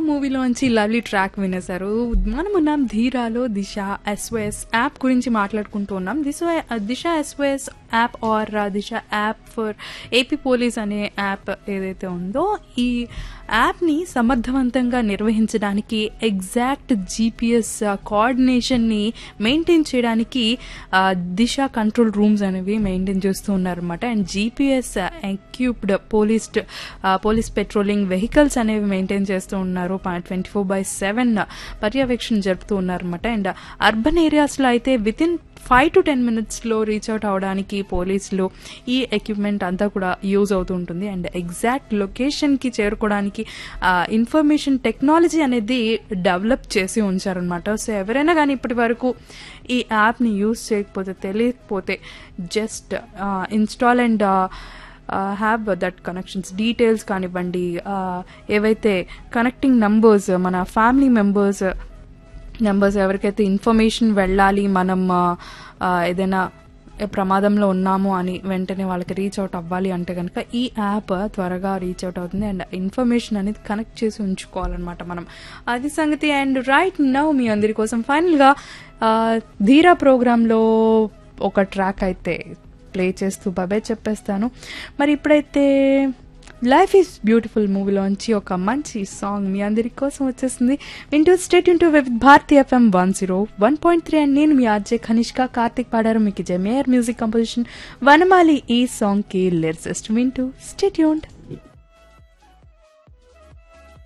మూవీలోంచి lovely track వినేశారు మనం ఉన్నాం ధీరాలో దిశ SOS app గురించి మాట్లాడుకుంటూ ఉన్నాం Disha Disha SOS app or Disha app for AP police అనే యాప్ ఏదైతే ఉందో ఈ యాప్ని సమర్థవంతంగా నిర్వహించడానికి ఎగ్జాక్ట్ జీపీఎస్ కోఆర్డినేషన్ని మెయింటైన్ చేయడానికి ఆ, దిశ కంట్రోల్ రూమ్స్ అనేవి మెయింటైన్ చేస్తూ ఉన్నారన్నమాట and GPS equipped police police patrolling vehicles అనేవి మెయింటైన్ చేస్తూ ఉన్నారు ట్వంటీ ఫోర్ బై సెవెన్ పర్యవేక్షణ జరుపుతూ ఉన్నారన్నమాట అండ్ అర్బన్ ఏరియాస్లో అయితే with in five to ten మినిట్స్లో రీచ్ అవుట్ అవడానికి పోలీసులు ఈ ఎక్విప్మెంట్ అంతా కూడా యూజ్ అవుతూ ఉంటుంది అండ్ ఎగ్జాక్ట్ లొకేషన్కి చేరుకోవడానికి ఇన్ఫర్మేషన్ టెక్నాలజీ అనేది డెవలప్ చేసి ఉంచారనమాట సో ఎవరైనా కానీ ఇప్పటి వరకు ఈ యాప్ని యూజ్ చేయకపోతే తెలియకపోతే just install and have that connections details కానివ్వండి uh, ఏవైతే కనెక్టింగ్ నంబర్స్ మన ఫ్యామిలీ మెంబర్స్ నెంబర్స్ ఎవరికైతే ఇన్ఫర్మేషన్ వెళ్ళాలి మనం ఆ, ఆ, ఏదైనా ప్రమాదంలో ఉన్నాము అని వెంటనే వాళ్ళకి రీచ్ అవుట్ అవ్వాలి అంటే కనుక ఈ యాప్ త్వరగా రీచ్ అవుట్ అవుతుంది అండ్ ఇన్ఫర్మేషన్ అనేది కనెక్ట్ చేసి ఉంచుకోవాలన్నమాట మనం అది సంగతి అండ్ రైట్ నౌ మీ అందరి కోసం ఫైనల్గా ధీరా ప్రోగ్రాంలో ఒక ట్రాక్ అయితే ప్లే చేస్తూ బాబాయ్ చెప్పేస్తాను మరి ఇప్పుడైతే లైఫ్ ఈజ్ బ్యూటిఫుల్ మూవీలోంచి ఒక మంచి సాంగ్ మీ అందరి కోసం వచ్చేసింది వింటూ stay tuned with Bharati FM one zero one point three and నేను మీ ఆర్జే ఖనిష్క కార్తిక్ పాడారు మీకు జమేయర్ మ్యూజిక్ కంపోజిషన్ వనమాలి ఈ సాంగ్ కి లిరిసిస్ట్ వింటూ స్టేట్ యూన్డ్